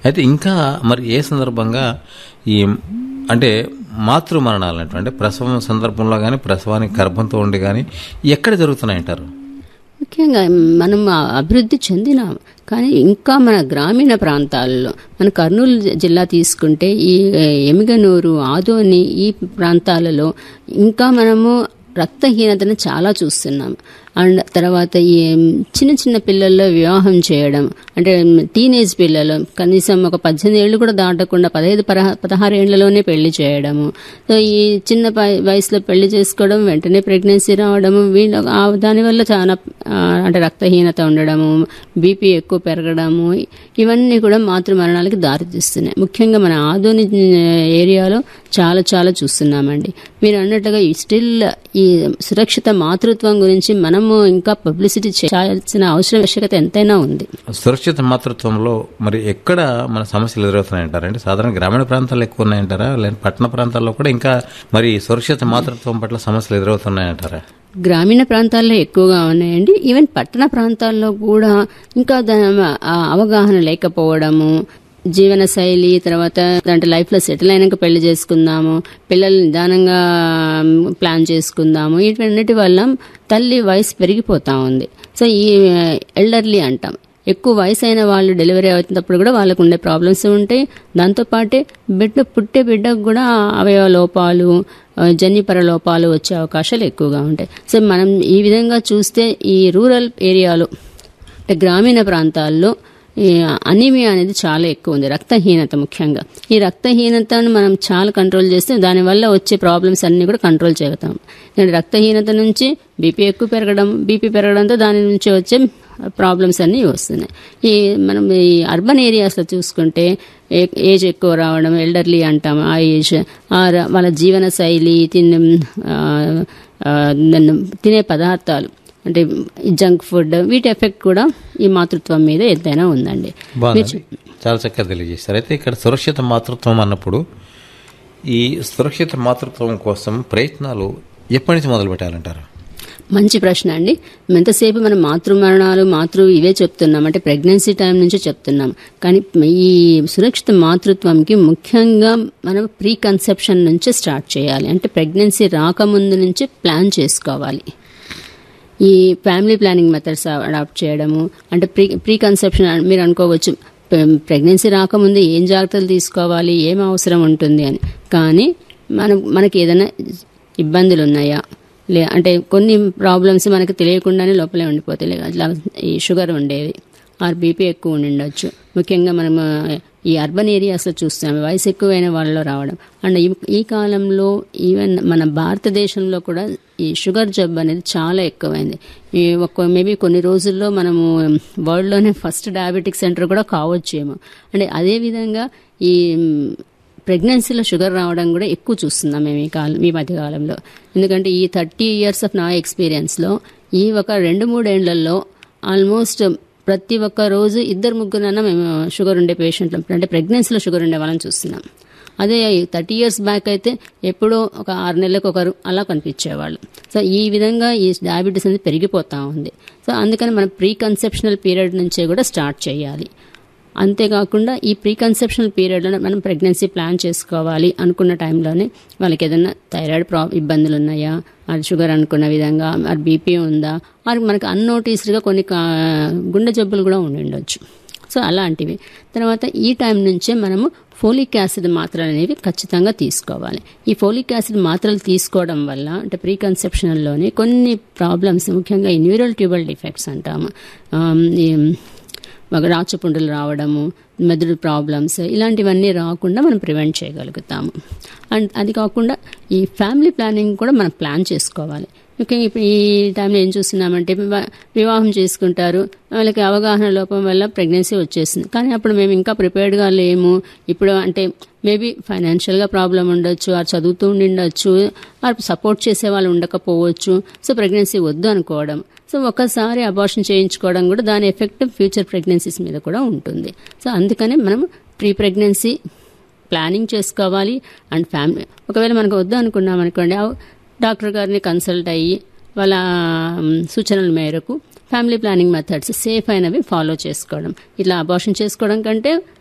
అయితే ఇంకా మరి ఏ సందర్భంగా ఈ అంటే మాతృ మరణాలు అనేటువంటి అంటే ప్రసవం సందర్భంలో కానీ ప్రసవానికి గర్భంతో ఉండి కానీ ఎక్కడ జరుగుతున్నాయంటారు ముఖ్యంగా మనం అభివృద్ధి చెందినాం కానీ ఇంకా మన గ్రామీణ ప్రాంతాల్లో మన కర్నూలు జి- జిల్లా తీసుకుంటే ఈ ఎమిగనూరు ఆదోని ఈ ప్రాంతాలలో ఇంకా మనము రక్తహీనతను చాలా చూస్తున్నాం అండ్ తర్వాత ఈ చిన్న చిన్న పిల్లల్లో వివాహం చేయడం అంటే టీనేజ్ పిల్లలు కనీసం ఒక పద్దెనిమిది ఏళ్ళు కూడా దాటకుండా పదహైదు పదహ పదహారు ఏళ్లలోనే పెళ్లి చేయడము సో ఈ చిన్న ప- వయసులో పెళ్లి చేసుకోవడం వెంటనే ప్రెగ్నెన్సీ రావడము వీళ్ళ ఆ దానివల్ల చాలా ఆ, అంటే రక్తహీనత ఉండడము బీపీ ఎక్కువ పెరగడము ఇవన్నీ కూడా మాతృ మరణాలకి దారితీస్తున్నాయి ముఖ్యంగా మన ఆధునిక ఏరియాలో చాలా చాలా చూస్తున్నామండి మీరు అన్నట్టుగా ఈ స్టిల్ ఈ సురక్షిత మాతృత్వం గురించి మనము ఇంకా పబ్లిసిటీ చేయాల్సిన అవసరం ఆవశ్యకత ఎంతైనా ఉంది సురక్షిత మాతృత్వంలో మరి ఎక్కడ మన సమస్యలు ఎదురవుతున్నాయంటారా అంటే సాధారణ గ్రామీణ ప్రాంతాల్లో ఎక్కువ ఉన్నాయంటారా లేదా పట్టణ ప్రాంతాల్లో కూడా ఇంకా మరి సురక్షిత మాతృత్వం పట్ల సమస్యలు ఎదురవుతున్నాయంటారా గ్రామీణ ప్రాంతాల్లో ఎక్కువగా ఉన్నాయండి ఈవెన్ పట్టణ ప్రాంతాల్లో కూడా ఇంకా దా- ఆ అవగాహన లేకపోవడము జీవన శైలి తర్వాత అంటే లైఫ్లో సెటిల్ అయినాక పెళ్లి చేసుకుందాము పిల్లల్ని నిదానంగా ప్లాన్ చేసుకుందాము వీటన్నిటి వల్ల తల్లి వయసు పెరిగిపోతా ఉంది సో ఈ ఎల్డర్లీ అంటాం ఎక్కువ వయసు అయిన వాళ్ళు డెలివరీ అవుతున్నప్పుడు కూడా వాళ్ళకు ఉండే ప్రాబ్లమ్స్ ఉంటాయి దాంతోపాటే బిడ్డ పుట్టే బిడ్డకు కూడా అవయవ లోపాలు ఆ, జన్యుపర లోపాలు వచ్చే అవకాశాలు ఎక్కువగా ఉంటాయి సో మనం ఈ విధంగా చూస్తే ఈ రూరల్ ఏరియాలో అంటే గ్రామీణ ప్రాంతాల్లో ఈ అనీమియా అనేది చాలా ఎక్కువ ఉంది రక్తహీనత ముఖ్యంగా ఈ రక్తహీనతను మనం చాలా కంట్రోల్ చేస్తే దానివల్ల వచ్చే ప్రాబ్లమ్స్ అన్నీ కూడా కంట్రోల్ చేయగలుగుతాం ఎందుకంటే రక్తహీనత నుంచి బీపీ ఎక్కువ పెరగడం బీపీ పెరగడంతో దాని నుంచి వచ్చే ప్రాబ్లమ్స్ అన్నీ వస్తున్నాయి ఈ మనం ఈ అర్బన్ ఏరియాస్లో చూసుకుంటే ఏ- ఏజ్ ఎక్కువ రావడం ఎల్డర్లీ అంటాం ఆ ఏజ్ ఆ ర- వాళ్ళ జీవన శైలి తినే ఆ, ఆ, నన్ను- తినే పదార్థాలు అంటే ఈ జంక్ ఫుడ్ వీటి ఎఫెక్ట్ కూడా ఈ మాతృత్వం మీద ఎంతైనా ఉందండి బాగుంది చాలా చక్కగా తెలియజేస్తారు అయితే ఇక్కడ సురక్షిత మాతృత్వం అన్నప్పుడు ఈ సురక్షిత మాతృత్వం కోసం ప్రయత్నాలు ఎప్పటి నుంచి మొదలు పెట్టాలంటారు మంచి ప్రశ్న అండి ఎంతసేపు మనం మాతృ మరణాలు మాతృ ఇవే చెప్తున్నాం అంటే ప్రెగ్నెన్సీ టైం నుంచి చెప్తున్నాం కానీ ఈ సురక్షిత మాతృత్వంకి ముఖ్యంగా మనం ప్రీ కన్సెప్షన్ నుంచే స్టార్ట్ చేయాలి అంటే ప్రెగ్నెన్సీ రాకముందు నుంచి ప్లాన్ చేసుకోవాలి ఈ ఫ్యామిలీ ప్లానింగ్ మెథడ్స్ అడాప్ట్ చేయడము అంటే ప్రీ ప్రీ కన్సెప్షన్ మీరు అనుకోవచ్చు ప్రెగ్నెన్సీ రాకముందు ఏం జాగ్రత్తలు తీసుకోవాలి ఏం అవసరం ఉంటుంది అని కానీ మనం మనకి ఏదైనా ఇబ్బందులు ఉన్నాయా లే అంటే కొన్ని ప్రాబ్లమ్స్ మనకు తెలియకుండానే లోపలే ఉండిపోతాయి లే- అట్లా ఈ షుగర్ ఉండేది ఆర్ బీపీ ఎక్కువ ఉండి ఉండొచ్చు ముఖ్యంగా మనము ఈ అర్బన్ ఏరియాస్లో చూస్తాం వయసు ఎక్కువైన వాళ్ళలో రావడం అండ్ ఈ- ఈ కాలంలో ఈవెన్ మన భారతదేశంలో కూడా ఈ షుగర్ జబ్బు అనేది చాలా ఎక్కువైంది ఈ ఒక మేబీ కొన్ని రోజుల్లో మనము వరల్డ్లోనే ఫస్ట్ డయాబెటిక్ సెంటర్ కూడా కావచ్చేమో అంటే అదేవిధంగా ఈ ప్రెగ్నెన్సీలో షుగర్ రావడం కూడా ఎక్కువ చూస్తున్నాం మేము ఈ కాలం ఈ మధ్య కాలంలో ఎందుకంటే ఈ థర్టీ ఇయర్స్ ఆఫ్ నా ఎక్స్పీరియన్స్లో ఈ ఒక రెండు మూడేళ్లలో ఆల్మోస్ట్ ప్రతి ఒక్క రోజు ఇద్దరు ముగ్గురన్నా మేము షుగర్ ఉండే పేషెంట్లు అంటే ప్రెగ్నెన్సీలో షుగర్ ఉండే వాళ్ళని చూస్తున్నాం అదే థర్టీ ఇయర్స్ బ్యాక్ అయితే ఎప్పుడో ఒక ఆరు నెలలకు ఒకరు అలా కనిపించేవాళ్ళు సో ఈ విధంగా ఈ డయాబెటీస్ అనేది పెరిగిపోతూ ఉంది సో అందుకని మనం ప్రీ కన్సెప్షనల్ పీరియడ్ నుంచే కూడా స్టార్ట్ చేయాలి అంతేకాకుండా ఈ ప్రీ కన్సెప్షనల్ పీరియడ్లో మనం ప్రెగ్నెన్సీ ప్లాన్ చేసుకోవాలి అనుకున్న టైంలోనే వాళ్ళకి ఏదైనా థైరాయిడ్ ప్రా ఇబ్బందులు ఉన్నాయా అది షుగర్ అనుకున్న విధంగా మరి బీపీ ఉందా మరి మనకు అన్నోటీస్డ్గా కొన్ని కా- గుండె జబ్బులు కూడా ఉండి ఉండొచ్చు సో అలాంటివి తర్వాత ఈ టైం నుంచే మనము ఫోలిక్ యాసిడ్ మాత్రలు అనేవి ఖచ్చితంగా తీసుకోవాలి ఈ ఫోలిక్ యాసిడ్ మాత్రలు తీసుకోవడం వల్ల అంటే ప్రీ కన్సెప్షనల్లోనే కొన్ని ప్రాబ్లమ్స్ ముఖ్యంగా ఈ న్యూరల్ ట్యూబల్ డిఫెక్ట్స్ అంటాము ఆమ్, ఈ ఒక రాచపుండులు రావడము మెదడు ప్రాబ్లమ్స్ ఇలాంటివన్నీ రాకుండా మనం ప్రివెంట్ చేయగలుగుతాము అండ్ అది కాకుండా ఈ ఫ్యామిలీ ప్లానింగ్ కూడా మనం ప్లాన్ చేసుకోవాలి ముఖ్యంగా ఇప్పుడు ఈ టైంలో ఏం చూస్తున్నామంటే వివా- వివాహం చేసుకుంటారు వాళ్ళకి అవగాహన లోపం వల్ల ప్రెగ్నెన్సీ వచ్చేసింది కానీ అప్పుడు మేము ఇంకా ప్రిపేర్డ్గా లేము ఇప్పుడు అంటే మేబీ ఫైనాన్షియల్గా ప్రాబ్లం ఉండొచ్చు ఆ చదువుతూ ఉండి ఉండొచ్చు ఆ సపోర్ట్ చేసే వాళ్ళు ఉండకపోవచ్చు సో ప్రెగ్నెన్సీ వద్దు అనుకోవడం సో ఒకసారి అబార్షన్ చేయించుకోవడం కూడా దాని ఎఫెక్ట్ ఫ్యూచర్ ప్రెగ్నెన్సీస్ మీద కూడా ఉంటుంది సో అందుకనే మనం ప్రీ ప్రెగ్నెన్సీ ప్లానింగ్ చేసుకోవాలి అండ్ ఫ్యామిలీ ఒకవేళ మనకు వద్దు అనుకున్నాం అనుకోండి ఆ డాక్టర్ గారిని కన్సల్ట్ అయ్యి వాళ్ళ మ్, సూచనల మేరకు ఫ్యామిలీ ప్లానింగ్ మెథడ్స్ సేఫ్ అయినవి ఫాలో చేసుకోవడం ఇట్లా అబార్షన్ చేసుకోవడం కంటే